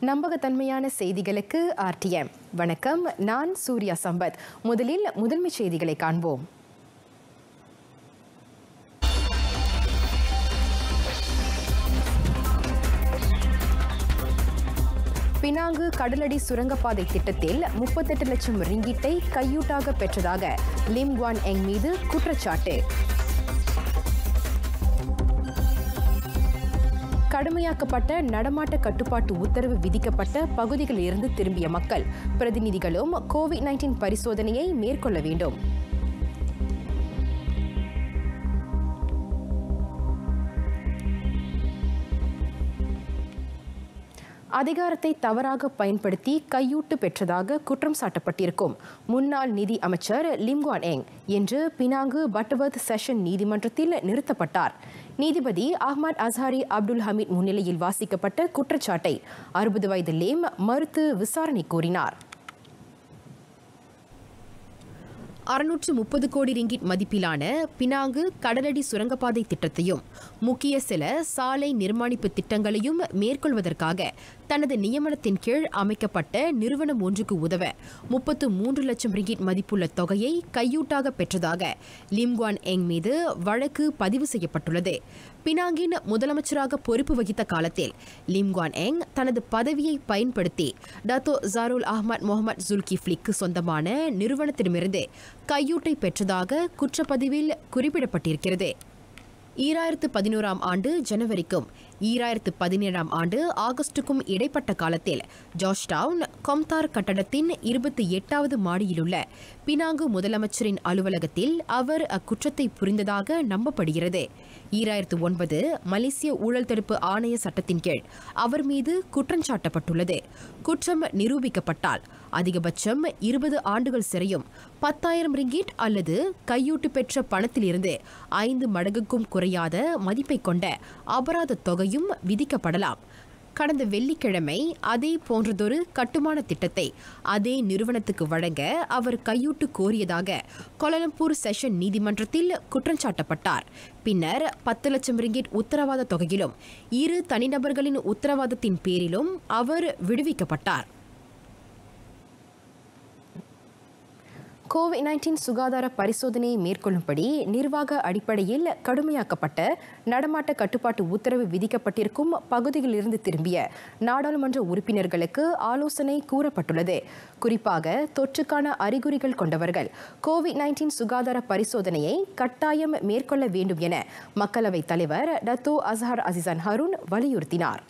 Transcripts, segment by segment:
நம்பகத்தன்மையான செய்திகளுக்கு ஆர்டிஎம் வணக்கம் நான் சூர்யா சம்பத் முதலில் முதன்மை செய்திகளை காண்போம் பினாங்கு கடலடி சுரங்கப்பாதை திட்டத்தில் முப்பத்தெட்டு லட்சம் ரிங்கிட்டை கையூட்டாக பெற்றதாக லிம் குவான் எங் மீது குற்றச்சாட்டு கடுமையாக்கப்பட்ட நடமாட்ட கட்டுப்பாட்டு உத்தரவு விதிக்கப்பட்ட பகுதிகளில் இருந்து திரும்பிய மக்கள் பிரதிநிதிகளும் கோவிட் நைன்டீன் பரிசோதனையை மேற்கொள்ள வேண்டும் அதிகாரத்தை தவறாக பயன்படுத்தி கையூட்டு பெற்றதாக குற்றம் சாட்டப்பட்டிருக்கும் முன்னாள் நிதி அமைச்சர் லிம்குவான் எங் இன்று பினாங்கு பட்டவர்த் செஷன் நீதிமன்றத்தில் நிறுத்தப்பட்டார் நீதிபதி அஹ்மத் அசாரி அப்துல் ஹமீத் முன்னிலையில் வாசிக்கப்பட்ட குற்றச்சாட்டை அறுபது வயது லேம் மறுத்து விசாரணை கோரினார் அறுநூற்று முப்பது கோடி ரிங்கிட் மதிப்பிலான பினாங்கு கடலடி சுரங்கப்பாதை திட்டத்தையும் முக்கிய சில சாலை நிர்மாணிப்பு திட்டங்களையும் மேற்கொள்வதற்காக தனது நியமனத்தின் கீழ் அமைக்கப்பட்ட நிறுவனம் ஒன்றுக்கு உதவ முப்பத்து மூன்று லட்சம் ரிங்கிட் மதிப்புள்ள தொகையை கையூட்டாக பெற்றதாக லிம்குவான் எங் மீது வழக்கு பதிவு செய்யப்பட்டுள்ளது பினாங்கின் முதலமைச்சராக பொறுப்பு வகித்த காலத்தில் லிம்குவான் எங் தனது பதவியை பயன்படுத்தி டத்தோ ஜாருல் அஹ்மத் முகமது ஜுல்கிஃப்லிக்கு சொந்தமான நிறுவனத்திடமிருந்து கையூட்டை பெற்றதாக குற்றப்பதிவில் குறிப்பிடப்பட்டிருக்கிறது ஈராயிரத்து பதினோராம் ஆண்டு ஜனவரிக்கும் ஈராயிரத்து பதினேழாம் ஆண்டு ஆகஸ்டுக்கும் இடைப்பட்ட காலத்தில் ஜார்ஜ் டவுன் கொம்தார் கட்டடத்தின் இருபத்தி எட்டாவது மாடியிலுள்ள பினாங்கு முதலமைச்சரின் அலுவலகத்தில் அவர் அக்குற்றத்தை புரிந்ததாக நம்பப்படுகிறது ஈராயிரத்து ஒன்பது மலேசிய ஊழல் தடுப்பு ஆணைய சட்டத்தின் கீழ் அவர் மீது குற்றஞ்சாட்டப்பட்டுள்ளது குற்றம் நிரூபிக்கப்பட்டால் அதிகபட்சம் இருபது ஆண்டுகள் சிறையும் பத்தாயிரம் ரிங்கிட் அல்லது கையூட்டு பெற்ற பணத்திலிருந்து ஐந்து மடங்குக்கும் குறையாத மதிப்பை கொண்ட அபராத தொகையும் விதிக்கப்படலாம் கடந்த வெள்ளிக்கிழமை அதே போன்றதொரு கட்டுமான திட்டத்தை அதே நிறுவனத்துக்கு வழங்க அவர் கையூட்டு கோரியதாக கோலலம்பூர் செஷன் நீதிமன்றத்தில் குற்றஞ்சாட்டப்பட்டார் பின்னர் பத்து லட்சம் ரிங்கிட் உத்தரவாத தொகையிலும் இரு தனிநபர்களின் உத்தரவாதத்தின் பேரிலும் அவர் விடுவிக்கப்பட்டார் கோவிட் நைன்டீன் சுகாதார பரிசோதனையை மேற்கொள்ளும்படி நிர்வாக அடிப்படையில் கடுமையாக்கப்பட்ட நடமாட்ட கட்டுப்பாட்டு உத்தரவு விதிக்கப்பட்டிருக்கும் பகுதிகளிலிருந்து திரும்பிய நாடாளுமன்ற உறுப்பினர்களுக்கு ஆலோசனை கூறப்பட்டுள்ளது குறிப்பாக தொற்றுக்கான அறிகுறிகள் கொண்டவர்கள் கோவிட் நைன்டீன் சுகாதார பரிசோதனையை கட்டாயம் மேற்கொள்ள வேண்டும் என மக்களவைத் தலைவர் டத்தோ அஸ்ஹர் அசிசான் ஹருன் வலியுறுத்தினார்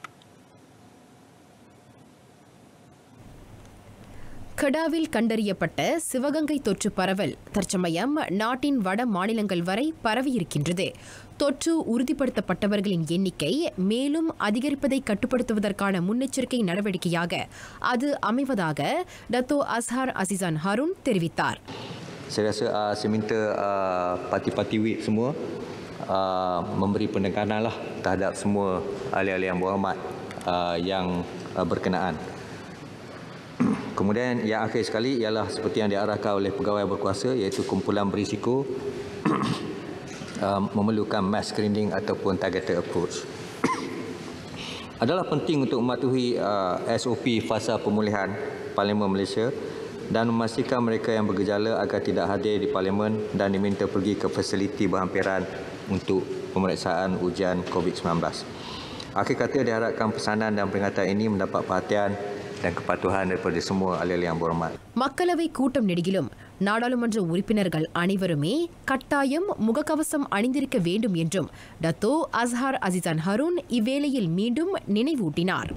கடாவில் கண்டறியப்பட்ட சிவகங்கை தொற்று பரவல் தற்சமயம் நாட்டின் வட மாநிலங்கள் வரை பரவியிருக்கின்றது தொற்று உறுதிப்படுத்தப்பட்டவர்களின் எண்ணிக்கை மேலும் அதிகரிப்பதை கட்டுப்படுத்துவதற்கான முன்னெச்சரிக்கை நடவடிக்கையாக அது அமைவதாக டத்தோ அஸ்ஹார் அசிசான் ஹருன் தெரிவித்தார் Saya rasa uh, saya minta uh, parti-parti WIP semua uh, memberi penekanan lah terhadap semua ahli-ahli yang berhormat uh, yang uh, berkenaan. Kemudian yang akhir sekali ialah seperti yang diarahkan oleh pegawai berkuasa iaitu kumpulan berisiko uh, memerlukan mass screening ataupun targeted approach. Adalah penting untuk mematuhi uh, SOP fasa pemulihan Parlimen Malaysia dan memastikan mereka yang bergejala agar tidak hadir di Parlimen dan diminta pergi ke fasiliti berhampiran untuk pemeriksaan ujian COVID-19. Akhir kata diharapkan pesanan dan peringatan ini mendapat perhatian dan kepatuhan daripada semua ahli-ahli yang berhormat. மக்களவை கூட்டம் நெடுகிலும் நாடாளுமன்ற உறுப்பினர்கள் அனைவருமே கட்டாயம் முகக்கவசம் அணிந்திருக்க வேண்டும் என்றும் டத்தோ அஸ்ஹார் அசிசான் ஹருன் இவ்வேளையில் மீண்டும் நினைவூட்டினார்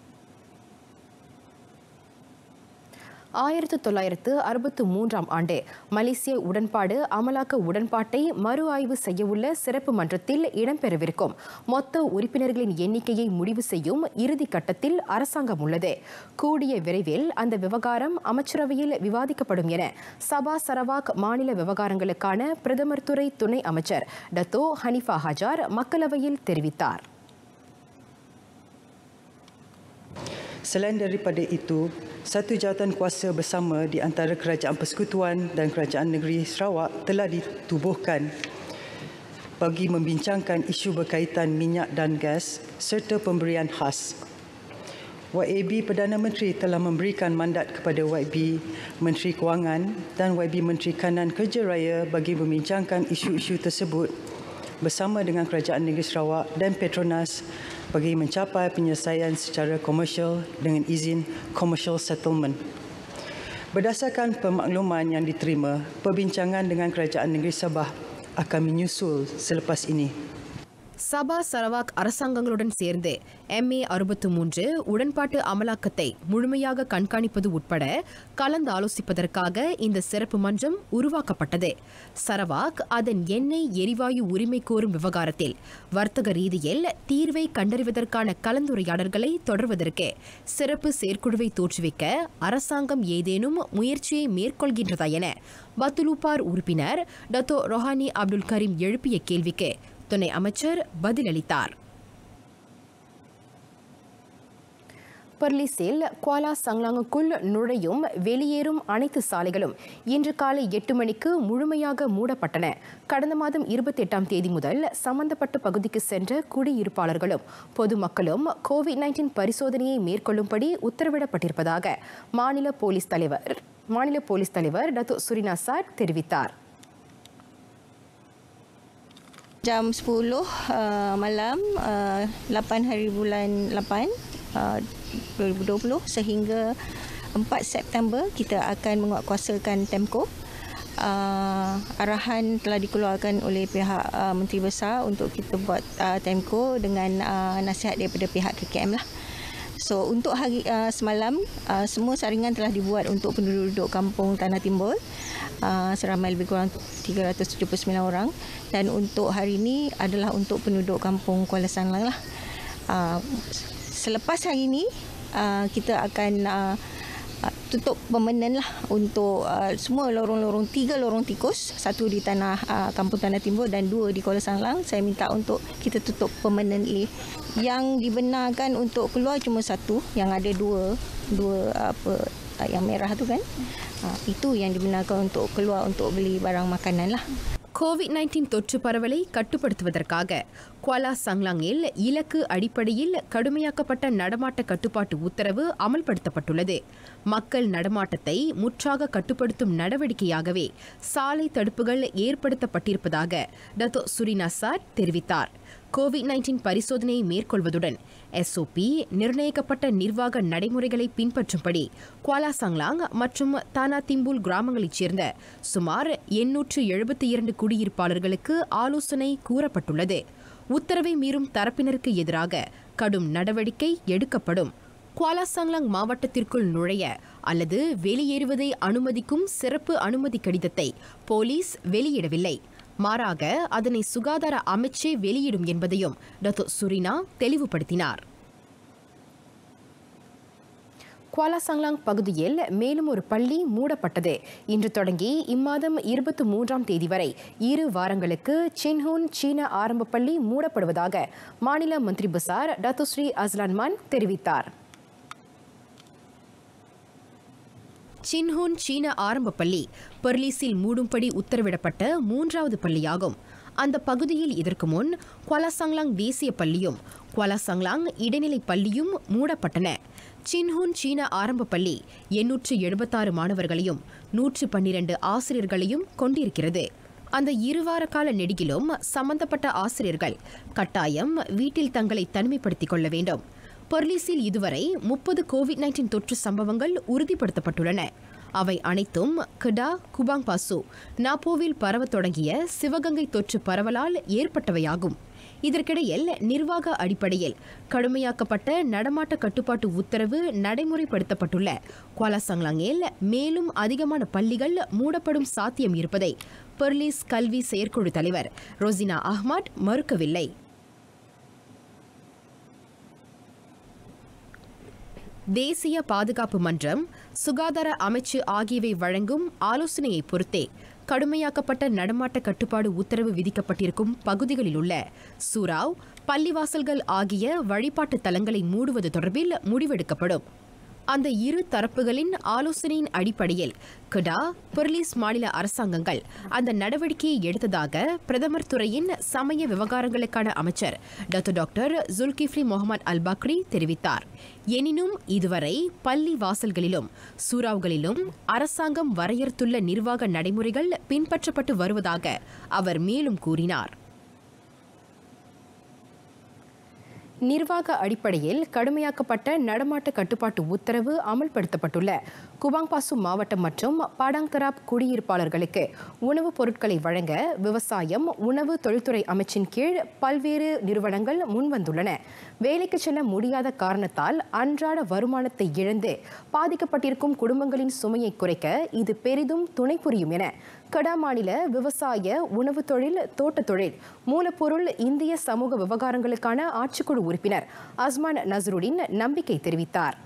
ஆயிரத்து தொள்ளாயிரத்து அறுபத்து மூன்றாம் ஆண்டு மலேசிய உடன்பாடு அமலாக்க உடன்பாட்டை மறு ஆய்வு செய்யவுள்ள சிறப்பு மன்றத்தில் இடம்பெறவிருக்கும் மொத்த உறுப்பினர்களின் எண்ணிக்கையை முடிவு செய்யும் இறுதி கட்டத்தில் அரசாங்கம் உள்ளது கூடிய விரைவில் அந்த விவகாரம் அமைச்சரவையில் விவாதிக்கப்படும் என சபா சரவாக் மாநில விவகாரங்களுக்கான பிரதமர் துறை துணை அமைச்சர் டத்தோ ஹனிஃபா ஹஜார் மக்களவையில் தெரிவித்தார் Selain daripada itu, satu jawatan kuasa bersama di antara Kerajaan Persekutuan dan Kerajaan Negeri Sarawak telah ditubuhkan bagi membincangkan isu berkaitan minyak dan gas serta pemberian khas. YAB Perdana Menteri telah memberikan mandat kepada YB Menteri Kewangan dan YB Menteri Kanan Kerja Raya bagi membincangkan isu-isu tersebut bersama dengan Kerajaan Negeri Sarawak dan Petronas bagi mencapai penyelesaian secara komersial dengan izin commercial settlement. Berdasarkan pemakluman yang diterima, perbincangan dengan Kerajaan Negeri Sabah akan menyusul selepas ini. Sabah Sarawak அரசாங்கங்களுடன் சேர்ந்து MA அறுபத்து மூன்று உடன்பாட்டு அமலாக்கத்தை முழுமையாக கண்காணிப்பது உட்பட கலந்து ஆலோசிப்பதற்காக இந்த சிறப்பு மன்றம் உருவாக்கப்பட்டது சரவாக் அதன் எண்ணெய் எரிவாயு உரிமை கோரும் விவகாரத்தில் வர்த்தக ரீதியில் தீர்வை கண்டறிவதற்கான கலந்துரையாடல்களை தொடர்வதற்கு சிறப்பு செயற்குழுவை தோற்றுவிக்க அரசாங்கம் ஏதேனும் முயற்சியை மேற்கொள்கின்றதா என பத்துலூபார் உறுப்பினர் டத்தோ ரொஹானி அப்துல் கரீம் எழுப்பிய கேள்விக்கு துணை அமைச்சர் பதிலளித்தார் பர்லிஸில் குவாலா சங்லாங்குக்குள் நுழையும் வெளியேறும் அனைத்து சாலைகளும் இன்று காலை எட்டு மணிக்கு முழுமையாக மூடப்பட்டன கடந்த மாதம் இருபத்தி எட்டாம் தேதி முதல் சம்பந்தப்பட்ட பகுதிக்கு சென்ற குடியிருப்பாளர்களும் பொதுமக்களும் கோவிட் நைன்டீன் பரிசோதனையை மேற்கொள்ளும்படி உத்தரவிடப்பட்டிருப்பதாக மாநில போலீஸ் தலைவர் மாநில போலீஸ் தலைவர் டத்து சுரினா சாட் தெரிவித்தார் jam 10 uh, malam uh, 8 hari bulan 8 uh, 2020 sehingga 4 September kita akan menguatkuasakan Temco. Uh, arahan telah dikeluarkan oleh pihak uh, Menteri Besar untuk kita buat uh, Temco dengan uh, nasihat daripada pihak KKM lah. So untuk hari uh, semalam uh, semua saringan telah dibuat untuk penduduk kampung Tanah Timbul uh, seramai lebih kurang 379 orang dan untuk hari ini adalah untuk penduduk kampung Kuala Sanglang lah. Uh, selepas hari ini uh, kita akan uh, uh, tutup permanen lah untuk uh, semua lorong-lorong tiga lorong tikus satu di tanah uh, kampung Tanah Timur dan dua di Kuala Sanglang saya minta untuk kita tutup permanently yang dibenarkan untuk keluar cuma satu yang ada dua dua apa uh, yang merah tu kan uh, itu yang dibenarkan untuk keluar untuk beli barang makanan lah Covid nineteen தொற்று பரவலை கட்டுப்படுத்துவதற்காக குவாலா சங்லாங்கில் இலக்கு அடிப்படையில் கடுமையாக்கப்பட்ட நடமாட்ட கட்டுப்பாட்டு உத்தரவு அமல்படுத்தப்பட்டுள்ளது மக்கள் நடமாட்டத்தை முற்றாக கட்டுப்படுத்தும் நடவடிக்கையாகவே சாலை தடுப்புகள் ஏற்படுத்தப்பட்டிருப்பதாக டத்தோ சுரினா சார் தெரிவித்தார் கோவிட் நைன்டீன் பரிசோதனையை மேற்கொள்வதுடன் எஸ்ஓபி நிர்ணயிக்கப்பட்ட நிர்வாக நடைமுறைகளை பின்பற்றும்படி குவாலா சங்லாங் மற்றும் தானா திம்புல் கிராமங்களைச் சேர்ந்த சுமார் எண்ணூற்று எழுபத்தி இரண்டு குடியிருப்பாளர்களுக்கு ஆலோசனை கூறப்பட்டுள்ளது உத்தரவை மீறும் தரப்பினருக்கு எதிராக கடும் நடவடிக்கை எடுக்கப்படும் குவாலா சங்லாங் மாவட்டத்திற்குள் நுழைய அல்லது வெளியேறுவதை அனுமதிக்கும் சிறப்பு அனுமதி கடிதத்தை போலீஸ் வெளியிடவில்லை மாறாக அதனை சுகாதார அமைச்சே வெளியிடும் என்பதையும் டத்தோ சுரினா தெளிவுபடுத்தினார் குவாலா சங்லாங் பகுதியில் மேலும் ஒரு பள்ளி மூடப்பட்டது இன்று தொடங்கி இம்மாதம் இருபத்தி மூன்றாம் தேதி வரை இரு வாரங்களுக்கு சின்ஹூன் சீன ஆரம்ப பள்ளி மூடப்படுவதாக மாநில மந்திரி பசார் டத்துஸ்ரீ அஸ்லான் மான் தெரிவித்தார் சின்ஹூன் சீன ஆரம்ப பள்ளி பெர்லிஸில் மூடும்படி உத்தரவிடப்பட்ட மூன்றாவது பள்ளியாகும் அந்த பகுதியில் இதற்கு முன் குவாலாசங்லாங் தேசிய பள்ளியும் குவாலாசங்லாங் இடைநிலை பள்ளியும் மூடப்பட்டன சின்ஹூன் சீன ஆரம்ப பள்ளி எண்ணூற்று எழுபத்தாறு மாணவர்களையும் நூற்று பன்னிரண்டு ஆசிரியர்களையும் கொண்டிருக்கிறது அந்த இருவார கால நெடுகிலும் சம்பந்தப்பட்ட ஆசிரியர்கள் கட்டாயம் வீட்டில் தங்களை தனிமைப்படுத்திக் கொள்ள வேண்டும் பொர்லிஸில் இதுவரை முப்பது கோவிட் நைன்டீன் தொற்று சம்பவங்கள் உறுதிப்படுத்தப்பட்டுள்ளன அவை அனைத்தும் கிடா குபாங் பாசு நாப்போவில் பரவத் தொடங்கிய சிவகங்கை தொற்று பரவலால் ஏற்பட்டவையாகும் இதற்கிடையில் நிர்வாக அடிப்படையில் கடுமையாக்கப்பட்ட நடமாட்ட கட்டுப்பாட்டு உத்தரவு நடைமுறைப்படுத்தப்பட்டுள்ள குவாலாசங்லாங்கில் மேலும் அதிகமான பள்ளிகள் மூடப்படும் சாத்தியம் இருப்பதை பெர்லிஸ் கல்வி செயற்குழு தலைவர் ரோசினா அஹ்மத் மறுக்கவில்லை தேசிய பாதுகாப்பு மன்றம் சுகாதார அமைச்சு ஆகியவை வழங்கும் ஆலோசனையை பொறுத்தே கடுமையாக்கப்பட்ட நடமாட்ட கட்டுப்பாடு உத்தரவு விதிக்கப்பட்டிருக்கும் பகுதிகளில் உள்ள சூராவ் பள்ளிவாசல்கள் ஆகிய வழிபாட்டு தலங்களை மூடுவது தொடர்பில் முடிவெடுக்கப்படும் அந்த இரு தரப்புகளின் ஆலோசனையின் அடிப்படையில் கெடா பெர்லிஸ் மாநில அரசாங்கங்கள் அந்த நடவடிக்கையை எடுத்ததாக பிரதமர் துறையின் சமய விவகாரங்களுக்கான அமைச்சர் doctor doctor Zulkifli Mohamad Al Bakri தெரிவித்தார் எனினும் இதுவரை பள்ளி வாசல்களிலும் சூறாவ்களிலும் அரசாங்கம் வரையறுத்துள்ள நிர்வாக நடைமுறைகள் பின்பற்றப்பட்டு வருவதாக அவர் மேலும் கூறினார் நிர்வாக அடிப்படையில் கடுமையாக்கப்பட்ட நடமாட்ட கட்டுப்பாட்டு உத்தரவு அமல்படுத்தப்பட்டுள்ள குபாங்பாசு மாவட்டம் மற்றும் பாடாங்கராப் குடியிருப்பாளர்களுக்கு உணவுப் பொருட்களை வழங்க விவசாயம் உணவு தொழில்துறை அமைச்சின் கீழ் பல்வேறு நிறுவனங்கள் முன்வந்துள்ளன வேலைக்கு செல்ல முடியாத காரணத்தால் அன்றாட வருமானத்தை இழந்து பாதிக்கப்பட்டிருக்கும் குடும்பங்களின் சுமையை குறைக்க இது பெரிதும் துணை புரியும் என கடா மாநில விவசாய உணவு தொழில் தோட்டத் தொழில் மூலப்பொருள் இந்திய சமூக விவகாரங்களுக்கான ஆட்சிக்குழு உறுப்பினர் அஸ்மான் நசருடின் நம்பிக்கை தெரிவித்தார்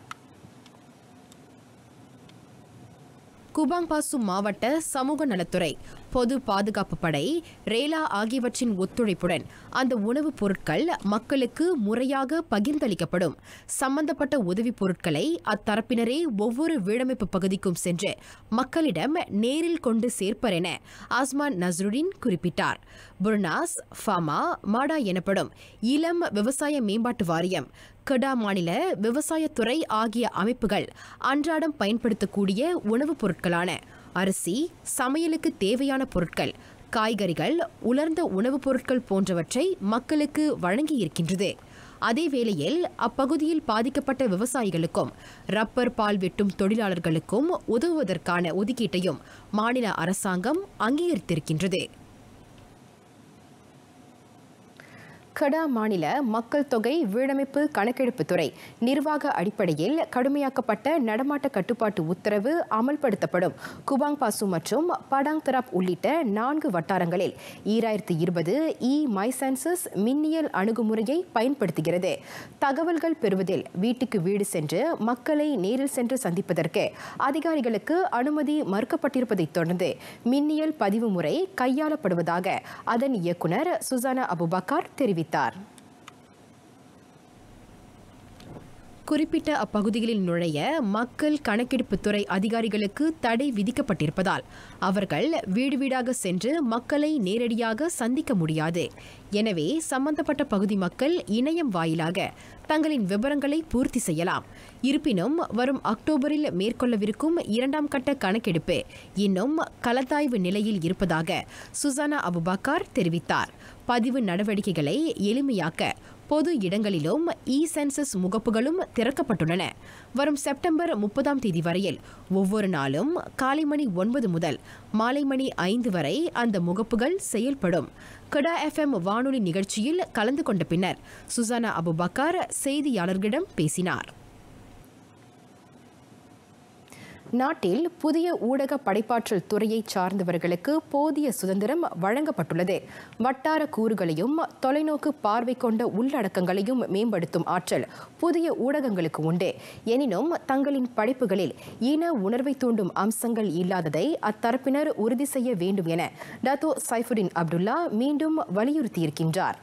குபாங்பாசு மாவட்ட சமூக நலத்துறை பொது பாதுகாப்பு படை ரேலா ஆகியவற்றின் ஒத்துழைப்புடன் அந்த உணவுப் பொருட்கள் மக்களுக்கு முறையாக பகிர்ந்தளிக்கப்படும் சம்பந்தப்பட்ட உதவிப் பொருட்களை அத்தரப்பினரே ஒவ்வொரு வீடமைப்பு பகுதிக்கும் சென்று மக்களிடம் நேரில் கொண்டு சேர்ப்பர் என ஆஸ்மான் நஸ்ருடின் குறிப்பிட்டார் புர்னாஸ் ஃபாமா மாடா எனப்படும் இளம் விவசாய மேம்பாட்டு வாரியம் கெடா மாநில விவசாயத்துறை ஆகிய அமைப்புகள் அன்றாடம் பயன்படுத்தக்கூடிய உணவுப் பொருட்களான அரிசி சமையலுக்கு தேவையான பொருட்கள் காய்கறிகள் உலர்ந்த உணவுப் பொருட்கள் போன்றவற்றை மக்களுக்கு வழங்கியிருக்கின்றது அதே வேளையில் அப்பகுதியில் பாதிக்கப்பட்ட விவசாயிகளுக்கும் ரப்பர் பால் வெட்டும் தொழிலாளர்களுக்கும் உதவுவதற்கான ஒதுக்கீட்டையும் மாநில அரசாங்கம் அங்கீகரித்திருக்கின்றது கடா மாநில மக்கள் தொகை வீடமைப்பு கணக்கெடுப்பு துறை நிர்வாக அடிப்படையில் கடுமையாக்கப்பட்ட நடமாட்ட கட்டுப்பாட்டு உத்தரவு அமல்படுத்தப்படும் குபாங் பாசு மற்றும் படாங் தராப் உள்ளிட்ட நான்கு வட்டாரங்களில் ஈராயிரத்தி இருபது இ மை சென்சஸ் மின்னியல் அணுகுமுறையை பயன்படுத்துகிறது தகவல்கள் பெறுவதில் வீட்டுக்கு வீடு சென்று மக்களை நேரில் சென்று சந்திப்பதற்கு அதிகாரிகளுக்கு அனுமதி மறுக்கப்பட்டிருப்பதைத் தொடர்ந்து மின்னியல் பதிவு முறை கையாளப்படுவதாக அதன் இயக்குனர் சுசானா அபுபக்கார் தெரிவித்தார் குறிப்பிட்ட அப்பகுதிகளில் நுழைய மக்கள் கணக்கெடுப்புத் துறை அதிகாரிகளுக்கு தடை விதிக்கப்பட்டிருப்பதால் அவர்கள் வீடு வீடாக சென்று மக்களை நேரடியாக சந்திக்க முடியாது எனவே சம்பந்தப்பட்ட பகுதி மக்கள் இணையம் வாயிலாக தங்களின் விவரங்களை பூர்த்தி செய்யலாம் இருப்பினும் வரும் அக்டோபரில் மேற்கொள்ளவிருக்கும் இரண்டாம் கட்ட கணக்கெடுப்பு இன்னும் கலத்தாய்வு நிலையில் இருப்பதாக சுசானா அபுபக்கார் தெரிவித்தார் பதிவு நடவடிக்கைகளை எளிமையாக்க பொது இடங்களிலும் இ சென்சஸ் முகப்புகளும் திறக்கப்பட்டுள்ளன வரும் செப்டம்பர் முப்பதாம் தேதி வரையில் ஒவ்வொரு நாளும் காலை மணி ஒன்பது முதல் மாலை மணி ஐந்து வரை அந்த முகப்புகள் செயல்படும் கடா எஃப்எம் வானொலி நிகழ்ச்சியில் கலந்து கொண்ட பின்னர் சுசானா அபுபக்கார் செய்தியாளர்களிடம் பேசினார் நாட்டில் புதிய ஊடக படைப்பாற்றல் துறையைச் சார்ந்தவர்களுக்கு போதிய சுதந்திரம் வழங்கப்பட்டுள்ளது வட்டார கூறுகளையும் தொலைநோக்கு பார்வை கொண்ட உள்ளடக்கங்களையும் மேம்படுத்தும் ஆற்றல் புதிய ஊடகங்களுக்கு உண்டு எனினும் தங்களின் படைப்புகளில் இன உணர்வை தூண்டும் அம்சங்கள் இல்லாததை அத்தரப்பினர் உறுதி செய்ய வேண்டும் என டத்தோ சைஃபுடின் அப்துல்லா மீண்டும் வலியுறுத்தியிருக்கின்றார்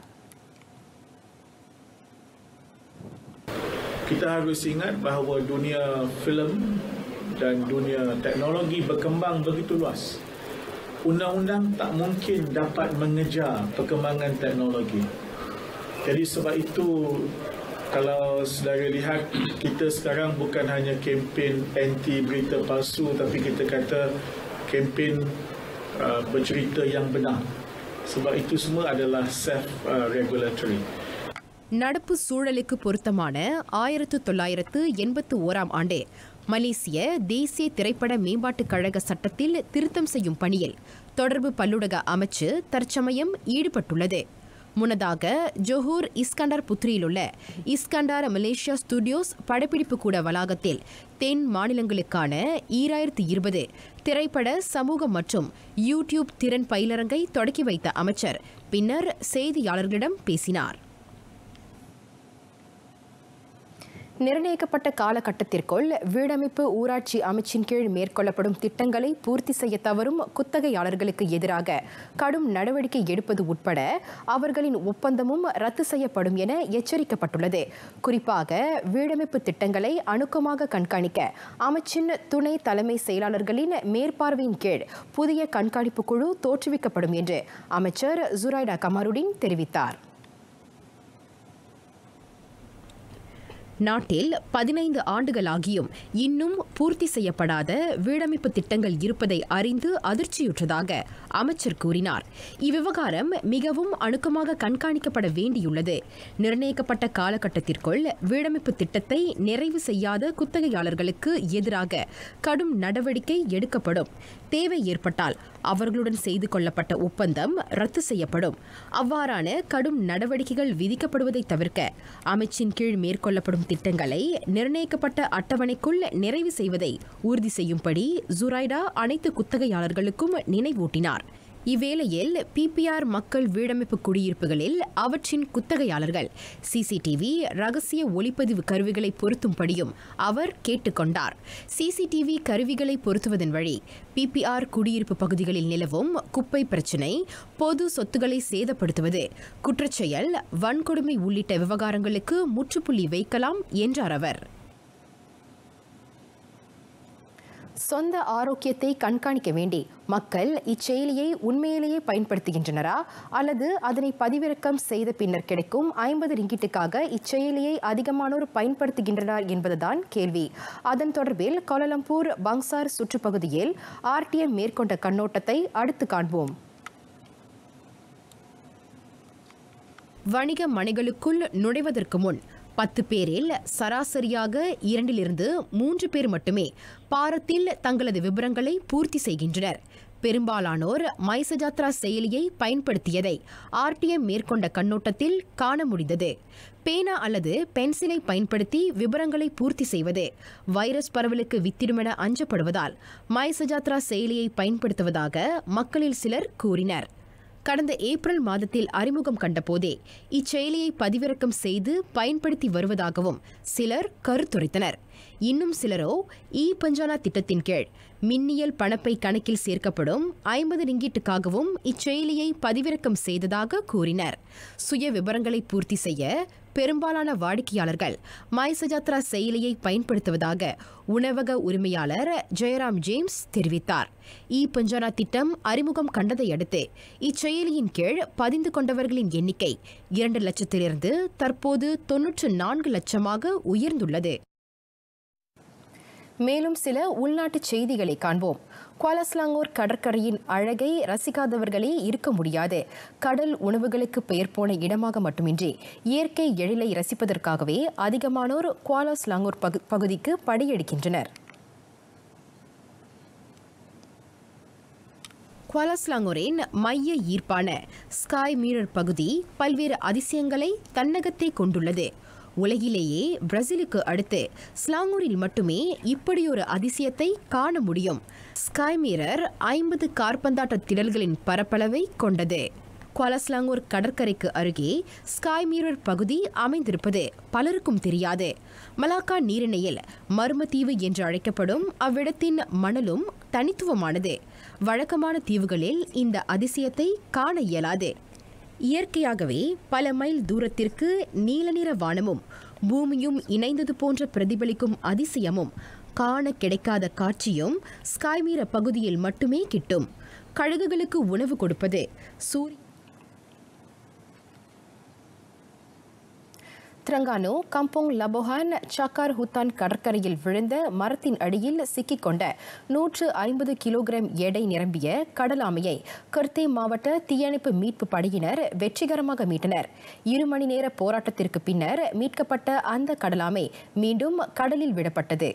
kita harus ingat bahawa dunia filem dan dunia teknologi berkembang begitu luas. Undang-undang tak mungkin dapat mengejar perkembangan teknologi. Jadi sebab itu kalau saudara lihat kita sekarang bukan hanya kempen anti berita palsu tapi kita kata kempen uh, bercerita yang benar. Sebab itu semua adalah self uh, regulatory. நடப்பு சூழலுக்கு பொருத்தமான ஆயிரத்து தொள்ளாயிரத்து எண்பத்து ஓராம் ஆண்டு மலேசிய தேசிய திரைப்பட மேம்பாட்டுக் கழக சட்டத்தில் திருத்தம் செய்யும் பணியில் தொடர்பு பல்லுடக அமைச்சு தற்சமயம் ஈடுபட்டுள்ளது முன்னதாக ஜொஹூர் இஸ்கண்டர் புத்ரியிலுள்ள இஸ்கண்டார் மலேசியா ஸ்டுடியோஸ் படப்பிடிப்பு கூட வளாகத்தில் தென் மாநிலங்களுக்கான ஈராயிரத்து இருபது திரைப்பட சமூக மற்றும் யூடியூப் திறன் பயிலரங்கை தொடக்கி வைத்த அமைச்சர் பின்னர் செய்தியாளர்களிடம் பேசினார் நிர்ணயிக்கப்பட்ட காலகட்டத்திற்குள் வீடமைப்பு ஊராட்சி அமைச்சின் கீழ் மேற்கொள்ளப்படும் திட்டங்களை பூர்த்தி செய்ய தவறும் குத்தகையாளர்களுக்கு எதிராக கடும் நடவடிக்கை எடுப்பது உட்பட அவர்களின் ஒப்பந்தமும் ரத்து செய்யப்படும் என எச்சரிக்கப்பட்டுள்ளது குறிப்பாக வீடமைப்பு திட்டங்களை அணுக்கமாக கண்காணிக்க அமைச்சின் துணை தலைமை செயலாளர்களின் மேற்பார்வையின் கீழ் புதிய கண்காணிப்பு குழு தோற்றுவிக்கப்படும் என்று அமைச்சர் ஜுரைடா கமாருடின் தெரிவித்தார் நாட்டில் பதினைந்து ஆண்டுகளாகியும் இன்னும் பூர்த்தி செய்யப்படாத வீடமைப்பு திட்டங்கள் இருப்பதை அறிந்து அதிர்ச்சியுற்றதாக அமைச்சர் கூறினார் இவ்விவகாரம் மிகவும் அணுக்கமாக கண்காணிக்கப்பட வேண்டியுள்ளது நிர்ணயிக்கப்பட்ட காலகட்டத்திற்குள் வீடமைப்பு திட்டத்தை நிறைவு செய்யாத குத்தகையாளர்களுக்கு எதிராக கடும் நடவடிக்கை எடுக்கப்படும் தேவை ஏற்பட்டால் அவர்களுடன் செய்து கொள்ளப்பட்ட ஒப்பந்தம் ரத்து செய்யப்படும் அவ்வாறான கடும் நடவடிக்கைகள் விதிக்கப்படுவதை தவிர்க்க அமைச்சின் கீழ் மேற்கொள்ளப்படும் திட்டங்களை நிர்ணயிக்கப்பட்ட அட்டவணைக்குள் நிறைவு செய்வதை உறுதி செய்யும்படி ஜுரைடா அனைத்து குத்தகையாளர்களுக்கும் நினைவூட்டினார் இவ்வேளையில் பிபிஆர் மக்கள் வீடமைப்பு குடியிருப்புகளில் அவற்றின் குத்தகையாளர்கள் சிசிடிவி ரகசிய ஒளிப்பதிவு கருவிகளை பொருத்தும்படியும் அவர் கேட்டுக்கொண்டார் சிசிடிவி கருவிகளை பொருத்துவதன் வழி பிபிஆர் குடியிருப்பு பகுதிகளில் நிலவும் குப்பை பிரச்சினை பொது சொத்துக்களை சேதப்படுத்துவது குற்றச்செயல் வன்கொடுமை உள்ளிட்ட விவகாரங்களுக்கு முற்றுப்புள்ளி வைக்கலாம் என்றார் அவர் சொந்த ஆரோக்கியத்தை கண்காணிக்க வேண்டி மக்கள் இச்செயலியை உண்மையிலேயே பயன்படுத்துகின்றனரா அல்லது அதனை பதிவிறக்கம் செய்த பின்னர் கிடைக்கும் ஐம்பது ரிங்கிட்டுக்காக இச்செயலியை அதிகமானோர் பயன்படுத்துகின்றனர் என்பதுதான் கேள்வி அதன் தொடர்பில் கோலலம்பூர் பங்சார் சுற்றுப்பகுதியில் ஆர்டிஎம் மேற்கொண்ட கண்ணோட்டத்தை அடுத்து காண்போம் வணிக மனைகளுக்குள் நுழைவதற்கு முன் பத்து பேரில் சராசரியாக இரண்டிலிருந்து மூன்று பேர் மட்டுமே பாரத்தில் தங்களது விவரங்களை பூர்த்தி செய்கின்றனர் பெரும்பாலானோர் மைசஜாத்ரா செயலியை பயன்படுத்தியதை ஆர்டிஎம் மேற்கொண்ட கண்ணோட்டத்தில் காண முடிந்தது பேனா அல்லது பென்சிலை பயன்படுத்தி விவரங்களை பூர்த்தி செய்வது வைரஸ் பரவலுக்கு வித்திடுமென அஞ்சப்படுவதால் மைசஜாத்ரா செயலியை பயன்படுத்துவதாக மக்களில் சிலர் கூறினர் கடந்த ஏப்ரல் மாதத்தில் அறிமுகம் கண்டபோதே இச்செயலியை பதிவிறக்கம் செய்து பயன்படுத்தி வருவதாகவும் சிலர் கருத்துரைத்தனர் இன்னும் சிலரோ இ பஞ்சானா திட்டத்தின் கீழ் மின்னியல் பணப்பை கணக்கில் சேர்க்கப்படும் ஐம்பது ரிங்கிட்டுக்காகவும் இச்செயலியை பதிவிறக்கம் செய்ததாக கூறினர் சுய விவரங்களை பூர்த்தி செய்ய பெரும்பாலான வாடிக்கையாளர்கள் மைசஜாத்ரா செயலியை பயன்படுத்துவதாக உணவக உரிமையாளர் ஜெயராம் ஜேம்ஸ் தெரிவித்தார் இ பஞ்சானா திட்டம் அறிமுகம் கண்டதை அடுத்து இச்செயலியின் கீழ் பதிந்து கொண்டவர்களின் எண்ணிக்கை இரண்டு லட்சத்திலிருந்து தற்போது தொன்னூற்று நான்கு லட்சமாக உயர்ந்துள்ளது மேலும் சில உள்நாட்டு செய்திகளை காண்போம் குவாலஸ்லாங்கோர் கடற்கரையின் அழகை ரசிக்காதவர்களே இருக்க முடியாது கடல் உணவுகளுக்கு பெயர் போன இடமாக மட்டுமின்றி இயற்கை எழிலை ரசிப்பதற்காகவே அதிகமானோர் குவாலஸ்லாங்கோர் பகு பகுதிக்கு படியெடுக்கின்றனர் குவாலஸ்லாங்கோரின் மைய ஈர்ப்பான ஸ்காய் மீரர் பகுதி பல்வேறு அதிசயங்களை தன்னகத்தே கொண்டுள்ளது உலகிலேயே பிரேசிலுக்கு அடுத்து ஸ்லாங்கூரில் மட்டுமே இப்படியொரு அதிசயத்தை காண முடியும் ஸ்காய் மீரர் ஐம்பது கார்பந்தாட்ட திடல்களின் பரப்பளவை கொண்டது குவாலஸ்லாங்கூர் கடற்கரைக்கு அருகே ஸ்காய் மீரர் பகுதி அமைந்திருப்பது பலருக்கும் தெரியாது மலாக்கா நீரிணையில் மர்மத்தீவு என்று அழைக்கப்படும் அவ்விடத்தின் மணலும் தனித்துவமானது வழக்கமான தீவுகளில் இந்த அதிசயத்தை காண இயலாது இயற்கையாகவே பல மைல் தூரத்திற்கு நீல நிற வானமும் பூமியும் இணைந்தது போன்ற பிரதிபலிக்கும் அதிசயமும் காண கிடைக்காத காட்சியும் ஸ்காய்மீர பகுதியில் மட்டுமே கிட்டும் கழுகுகளுக்கு உணவு கொடுப்பது சூரிய திரங்கானு கம்போங் லபோஹான் சக்கார் ஹுத்தான் கடற்கரையில் விழுந்த மரத்தின் அடியில் சிக்கிக்கொண்ட நூற்று ஐம்பது கிலோகிராம் எடை நிரம்பிய கடலாமையை கர்த்தே மாவட்ட தீயணைப்பு மீட்பு படையினர் வெற்றிகரமாக மீட்டனர் இரு மணி நேர போராட்டத்திற்கு பின்னர் மீட்கப்பட்ட அந்த கடலாமை மீண்டும் கடலில் விடப்பட்டது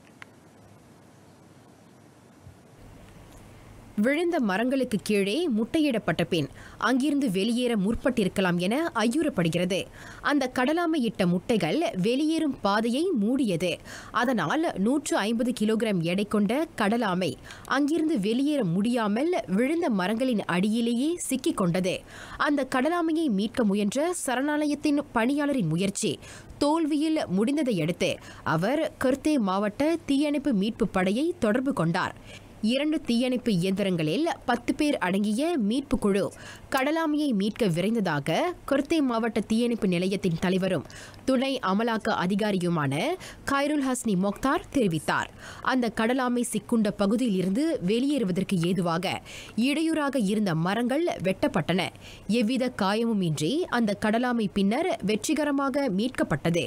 விழுந்த மரங்களுக்கு கீழே முட்டையிடப்பட்ட பின் அங்கிருந்து வெளியேற முற்பட்டிருக்கலாம் என ஐயுறப்படுகிறது அந்த கடலாமை இட்ட முட்டைகள் வெளியேறும் பாதையை மூடியது அதனால் நூற்று ஐம்பது கிலோகிராம் எடை கொண்ட கடலாமை அங்கிருந்து வெளியேற முடியாமல் விழுந்த மரங்களின் அடியிலேயே சிக்கிக் கொண்டது அந்த கடலாமையை மீட்க முயன்ற சரணாலயத்தின் பணியாளரின் முயற்சி தோல்வியில் முடிந்ததை அடுத்து அவர் கர்த்தே மாவட்ட தீயணைப்பு மீட்பு படையை தொடர்பு கொண்டார் இரண்டு தீயணைப்பு இயந்திரங்களில் பத்து பேர் அடங்கிய மீட்பு குழு கடலாமையை மீட்க விரைந்ததாக கொர்த்தே மாவட்ட தீயணைப்பு நிலையத்தின் தலைவரும் துணை அமலாக்க அதிகாரியுமான கைருல் ஹஸ்னி மொக்தார் தெரிவித்தார் அந்த கடலாமை சிக்குண்ட பகுதியில் இருந்து வெளியேறுவதற்கு ஏதுவாக இடையூறாக இருந்த மரங்கள் வெட்டப்பட்டன எவ்வித காயமும் இன்றி அந்த கடலாமை பின்னர் வெற்றிகரமாக மீட்கப்பட்டது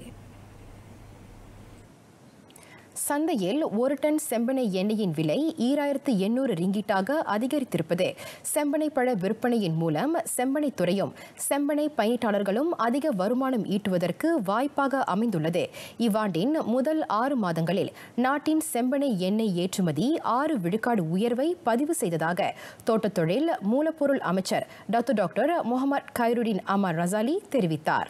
சந்தையில் ஒரு டன் செம்பனை எண்ணெயின் விலை ஈராயிரத்து எண்ணூறு ரிங்கிட்டாக அதிகரித்திருப்பது செம்பனை பழ விற்பனையின் மூலம் செம்பனை துறையும் செம்பனை பயனீட்டாளர்களும் அதிக வருமானம் ஈட்டுவதற்கு வாய்ப்பாக அமைந்துள்ளது இவ்வாண்டின் முதல் ஆறு மாதங்களில் நாட்டின் செம்பனை எண்ணெய் ஏற்றுமதி ஆறு விழுக்காடு உயர்வை பதிவு செய்ததாக தோட்டத்தொழில் மூலப்பொருள் அமைச்சர் doctor doctor Mohamad Khairuddin Aman Razali தெரிவித்தார்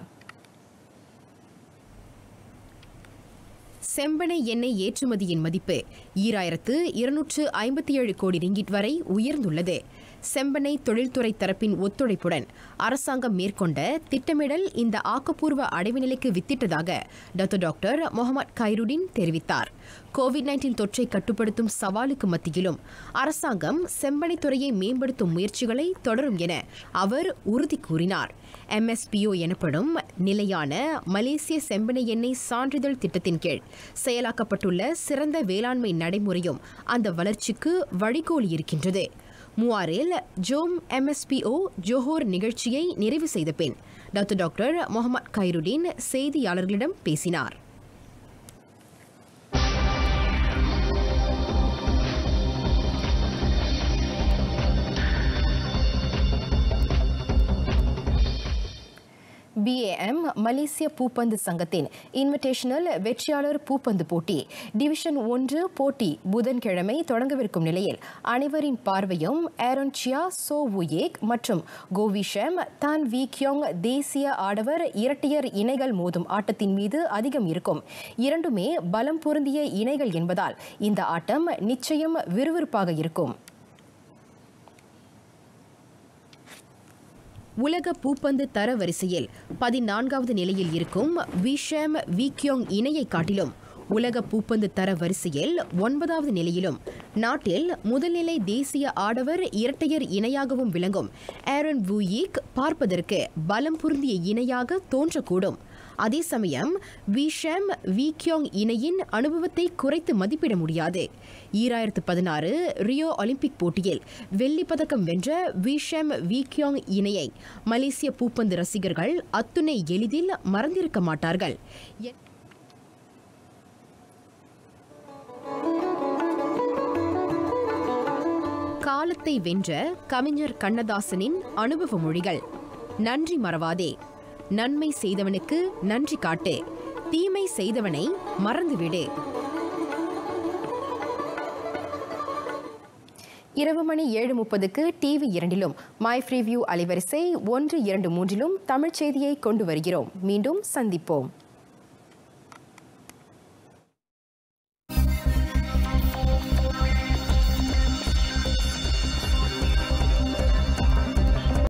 செம்பனை எண்ணெய் ஏற்றுமதியின் மதிப்பு ஈராயிரத்து இருநூற்று ஐம்பத்தி ஏழு கோடி ரிங்கிட் வரை உயர்ந்துள்ளது செம்பனை தொழில்துறை தரப்பின் ஒத்துழைப்புடன் அரசாங்கம் மேற்கொண்ட திட்டமிடல் இந்த ஆக்கப்பூர்வ அடைவு நிலைக்கு வித்திட்டதாக டாக்டர் டாக்டர் முகமது கைருடின் தெரிவித்தார் கோவிட் நைன்டீன் தொற்றை கட்டுப்படுத்தும் சவாலுக்கு மத்தியிலும் அரசாங்கம் செம்பனை துறையை மேம்படுத்தும் முயற்சிகளை தொடரும் என அவர் உறுதி கூறினார் எம்எஸ்பிஓ எனப்படும் நிலையான மலேசிய செம்பனை எண்ணெய் சான்றிதழ் திட்டத்தின் கீழ் செயலாக்கப்பட்டுள்ள சிறந்த வேளாண்மை நடைமுறையும் அந்த வளர்ச்சிக்கு வழிகோல் இருக்கின்றது மூவாரில் ஜோம் எம்எஸ்பிஓ ஜோஹோர் நிகழ்ச்சியை நிறைவு செய்த பின் டாக்டர் டாக்டர் முகமது கைருடீன் செய்தியாளர்களிடம் பேசினார் பிஏஎம் மலேசிய பூப்பந்து சங்கத்தின் இன்விடேஷனல் வெற்றியாளர் பூப்பந்து போட்டி டிவிஷன் ஒன்று போட்டி புதன்கிழமை தொடங்கவிருக்கும் நிலையில் அனைவரின் பார்வையும் ஏரோன் சியா சோ வுயேக் மற்றும் கோவிஷம் தான் வி கியோங் தேசிய ஆடவர் இரட்டையர் இணைகள் மோதும் ஆட்டத்தின் மீது அதிகம் இருக்கும் இரண்டுமே பலம் பொருந்திய இணைகள் என்பதால் இந்த ஆட்டம் நிச்சயம் விறுவிறுப்பாக இருக்கும் உலக பூப்பந்து தர வரிசையில் பதினான்காவது நிலையில் இருக்கும் விஷம் விக்யோங் இணையை காட்டிலும் உலக பூப்பந்து தர வரிசையில் ஒன்பதாவது நிலையிலும் நாட்டில் முதல்நிலை தேசிய ஆடவர் இரட்டையர் இணையாகவும் விளங்கும் ஏரன் வூயிக் பார்ப்பதற்கு பலம் பொருந்திய இணையாக தோன்றக்கூடும் அதே சமயம் விஷம் விக்யோங் இணையின் அனுபவத்தை குறைத்து மதிப்பிட முடியாது ஈராயிரத்து பதினாறு ரியோ ஒலிம்பிக் போட்டியில் வெள்ளிப் பதக்கம் வென்ற விஷம் விக்யோங் இணையை மலேசிய பூப்பந்து ரசிகர்கள் அத்துணை எளிதில் மறந்திருக்க மாட்டார்கள் எ- காலத்தை வென்ற கவிஞர் கண்ணதாசனின் அனுபவ மொழிகள் நன்றி மறவாதே நன்மை செய்தவனுக்கு நன்றி காட்டு தீமை செய்தவனை மறந்துவிடு இரவு மணி ஏழு முப்பதுக்கு டிவி இரண்டிலும் மை ஃப்ரீவியூ அலைவரிசை ஒன்று இரண்டு மூன்றிலும் தமிழ்ச் செய்தியை கொண்டு வருகிறோம் மீண்டும் சந்திப்போம்